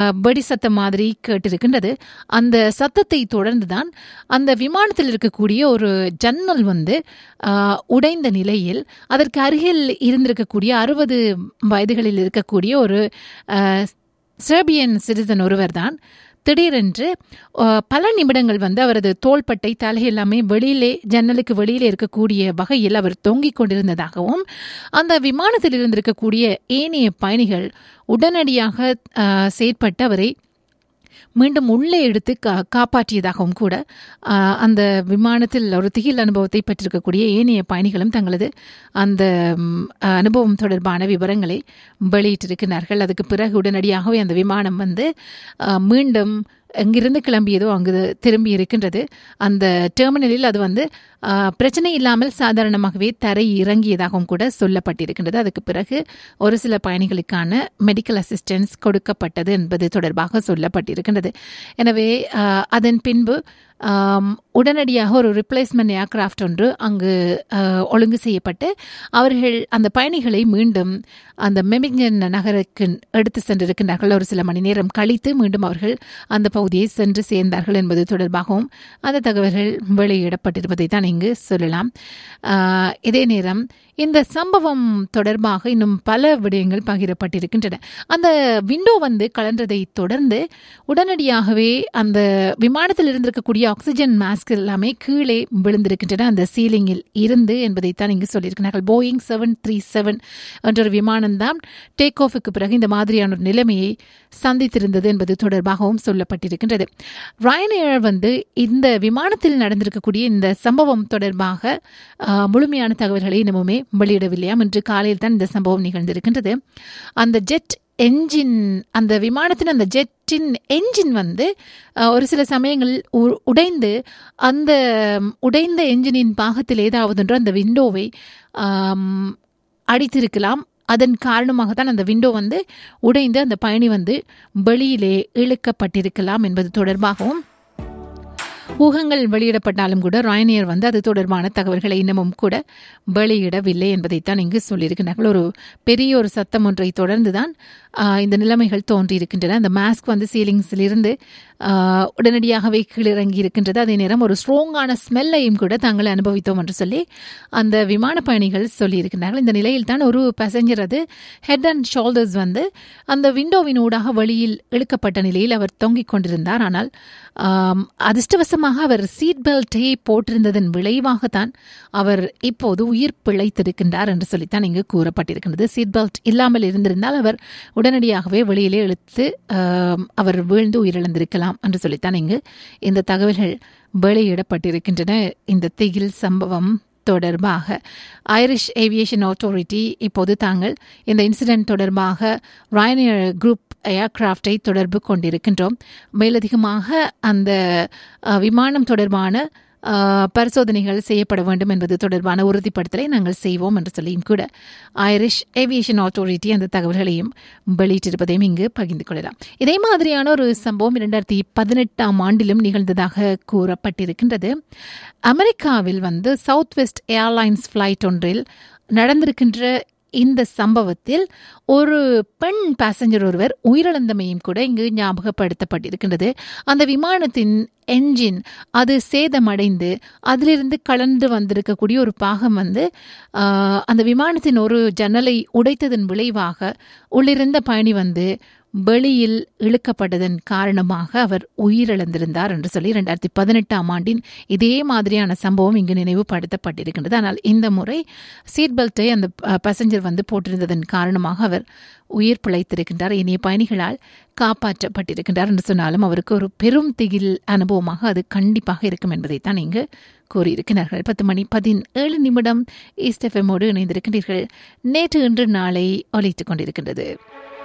ஆஹ், வெடி சத்தம் மாதிரி கேட்டிருக்கின்றது அந்த சத்தத்தை தொடர்ந்துதான் அந்த விமானத்தில் இருக்கக்கூடிய ஒரு ஜன்னல் வந்து ஆஹ், உடைந்த நிலையில் அதற்கு அருகில் இருந்திருக்கக்கூடிய அறுபது வயதுகளில் இருக்கக்கூடிய ஒரு ஆஹ், செர்பியன் சிட்டிசன் ஒருவர் தான் திடீரென்று அஹ், பல நிமிடங்கள் வந்து அவரது தோள்பட்டை தலை எல்லாமே வெளியிலே ஜன்னலுக்கு வெளியிலே இருக்கக்கூடிய வகையில் அவர் தொங்கிக் கொண்டிருந்ததாகவும் அந்த விமானத்தில் இருந்திருக்கக்கூடிய ஏனைய பயணிகள் உடனடியாக அஹ், செயற்பட்டு அவரை மீண்டும் உள்ளே எடுத்து கா காப்பாற்றியதாகவும் கூட ஆஹ், அந்த விமானத்தில் ஒரு திகில் அனுபவத்தை பெற்றிருக்கக்கூடிய ஏனைய பயணிகளும் தங்களது அந்த ம், அனுபவம் தொடர்பான விவரங்களை வெளியிட்டிருக்கிறார்கள் அதுக்கு பிறகு உடனடியாகவே அந்த விமானம் வந்து ஆஹ், மீண்டும் எங்கிருந்து கிளம்பியதோ அங்கு திரும்பி இருக்கின்றது அந்த டெர்மினலில் அது வந்து ஆஹ், பிரச்சனை இல்லாமல் சாதாரணமாகவே தரை இறங்கியதாகவும் கூட சொல்லப்பட்டிருக்கின்றது அதுக்கு பிறகு ஒரு சில பயணிகளுக்கான மெடிக்கல் அசிஸ்டன்ஸ் கொடுக்கப்பட்டது என்பது தொடர்பாக சொல்லப்பட்டிருக்கின்றது எனவே ஆஹ், அதன் பின்பு ஆம், உடனடியாக ஒரு ரிப்ளேஸ்மெண்ட் ஏர்கிராஃப்ட் ஒன்று அங்கு ஆஹ், ஒழுங்கு செய்யப்பட்டு அவர்கள் அந்த பயணிகளை மீண்டும் அந்த மெமிங்கன் நகருக்கு எடுத்து சென்றிருக்கின்றார்கள் ஒரு சில மணி நேரம் கழித்து மீண்டும் அவர்கள் அந்த பகுதியை சென்று சேர்ந்தார்கள் என்பது தொடர்பாகவும் அந்த தகவல்கள் வெளியிடப்பட்டிருப்பதை தான் இங்கு சொல்லலாம் ஆஹ், இதே நேரம் இந்த சம்பவம் தொடர்பாக இன்னும் பல விடயங்கள் பகிரப்பட்டிருக்கின்றன அந்த விண்டோ வந்து கலன்றதை தொடர்ந்து உடனடியாகவே அந்த விமானத்தில் இருந்திருக்கக்கூடிய ஆக்சிஜன் மாஸ்க் எல்லாமே கீழே விழுந்திருக்கின்றன அந்த சீலிங்கில் இருந்து என்பதைத்தான் இங்கு சொல்லியிருக்கிறார்கள் போயிங் செவன் த்ரீ செவன் என்ற ஒரு விமானம் தான் டேக் ஆஃபுக்கு பிறகு இந்த மாதிரியான ஒரு நிலைமையை சந்தித்திருந்தது என்பது தொடர்பாகவும் சொல்லப்பட்டிருக்கின்றது ராயனேர் வந்து இந்த விமானத்தில் நடந்திருக்கக்கூடிய இந்த சம்பவம் தொடர்பாக ஆஹ், முழுமையான தகவல்களை இன்னமுமே வெளியிடவில்லையாம் இன்று காலையில் தான் இந்த சம்பவம் நிகழ்ந்திருக்கின்றது அந்த ஜெட் என்ஜின் அந்த விமானத்தின் அந்த ஜெட்டின் என்ஜின் வந்து அஹ், ஒரு சில சமயங்களில் உ- உடைந்து அந்த ம், உடைந்த என்ஜினின் பாகத்தில் ஏதாவது ஒன்று அந்த விண்டோவை ஆம், அடித்திருக்கலாம் அதன் காரணமாகத்தான் அந்த விண்டோ வந்து உடைந்து அந்த பயணி வந்து வெளியிலே இழுக்கப்பட்டிருக்கலாம் என்பது தொடர்பாகவும் ஊகங்கள் வெளியிடப்பட்டாலும் கூட ராயனியர் வந்து அது தொடர்பான தகவல்களை இன்னமும் கூட வெளியிடவில்லை என்பதைத்தான் இங்கு சொல்லியிருக்கிறார்கள் ஒரு பெரிய ஒரு சத்தம் ஒன்றை தொடர்ந்துதான் ஆஹ், இந்த நிலைமைகள் தோன்றியிருக்கின்றன அந்த மாஸ்க் வந்து சீலிங்ஸில் இருந்து ஆஹ், உடனடியாகவே கீழிறங்கி இருக்கின்றது அதே நேரம் ஒரு ஸ்ட்ராங்கான ஸ்மெல்லையும் கூட தாங்கள் அனுபவித்தோம் என்று சொல்லி அந்த விமான பயணிகள் சொல்லியிருக்கிறார்கள் இந்த நிலையில் தான் ஒரு பேசஞ்சர் அது ஹெட் அண்ட் ஷோல்டர்ஸ் வந்து அந்த விண்டோவின் ஊடாக வெளியில் இழுக்கப்பட்ட நிலையில் அவர் தொங்கிக் கொண்டிருந்தார் ஆனால் ஆம், அதிர்ஷ்டவசமாக அவர் சீட் பெல்ட்டை போட்டிருந்ததன் விளைவாகத்தான் அவர் இப்போது உயிர் பிழைத்திருக்கின்றார் என்று சொல்லித்தான் இங்கு கூறப்பட்டிருக்கின்றது சீட் பெல்ட் இல்லாமல் இருந்திருந்தால் அவர் உடனடியாகவே வெளியிலே இழுத்து ஆம், அவர் வீழ்ந்து உயிரிழந்திருக்கலாம் என்று சொல்லித்தான் இங்கு இந்த தகவல்கள் வெளியிடப்பட்டிருக்கின்றன இந்த திகில் சம்பவம் தொடர்பாக ஐரிஷ் ஏவியேஷன் அத்தாரிட்டி இப்போது தாங்கள் இந்த இன்சிடென்ட் தொடர்பாக ராயனியர் குரூப் ஏர்கிராஃப்டை தொடர்பு கொண்டிருக்கின்றோம் மேலதிகமாக அந்த அஹ், விமானம் தொடர்பான அஹ், பரிசோதனைகள் செய்யப்பட வேண்டும் என்பது தொடர்பான உறுதிப்படுத்தலை நாங்கள் செய்வோம் என்று சொல்லியும் கூட ஐரிஷ் ஏவியேஷன் அத்தாரிட்டி அந்த தகவல்களையும் வெளியிட்டிருப்பதையும் இங்கு பகிர்ந்து கொள்ளலாம் இதே மாதிரியான ஒரு சம்பவம் இரண்டாயிரத்தி பதினெட்டாம் ஆண்டிலும் நிகழ்ந்ததாக கூறப்பட்டிருக்கின்றது அமெரிக்காவில் வந்து சவுத் வெஸ்ட் ஏர்லைன்ஸ் ஃப்ளைட் ஒன்றில் நடந்திருக்கின்ற இந்த சம்பவத்தில் ஒரு பெண் பேசஞ்சர் ஒருவர் உயிரிழந்தமையும் கூட இங்கு ஞாபகப்படுத்தப்பட்டிருக்கின்றது அந்த விமானத்தின் என்ஜின் அது சேதமடைந்து அதிலிருந்து கலந்து வந்திருக்கக்கூடிய ஒரு பாகம் வந்து ஆஹ், அந்த விமானத்தின் ஒரு ஜன்னலை உடைத்ததன் விளைவாக உள்ளிருந்த பயணி வந்து வெளியில் இழுக்கப்பட்டதன் காரணமாக அவர் உயிரிழந்திருந்தார் என்று சொல்லி ரெண்டாயிரத்தி பதினெட்டாம் ஆண்டின் இதே மாதிரியான சம்பவம் இங்கு நினைவுபடுத்தப்பட்டிருக்கின்றது ஆனால் இந்த முறை சீட் பெல்ட்டை அந்த பேசஞ்சர் வந்து போட்டிருந்ததன் காரணமாக அவர் உயிர் பிழைத்திருக்கின்றார் இனிய பயணிகளால் காப்பாற்றப்பட்டிருக்கின்றார் என்று சொன்னாலும் அவருக்கு ஒரு பெரும் திகில் அனுபவமாக அது கண்டிப்பாக இருக்கும் என்பதைத்தான் இங்கு கூறியிருக்கிறார்கள் பத்து மணி பதினேழு நிமிடம் ஈஸ்ட் எஃப்எம்மோடு இணைந்திருக்கின்றீர்கள் நேற்று இன்று நாளை ஒலித்துக் கொண்டிருக்கின்றது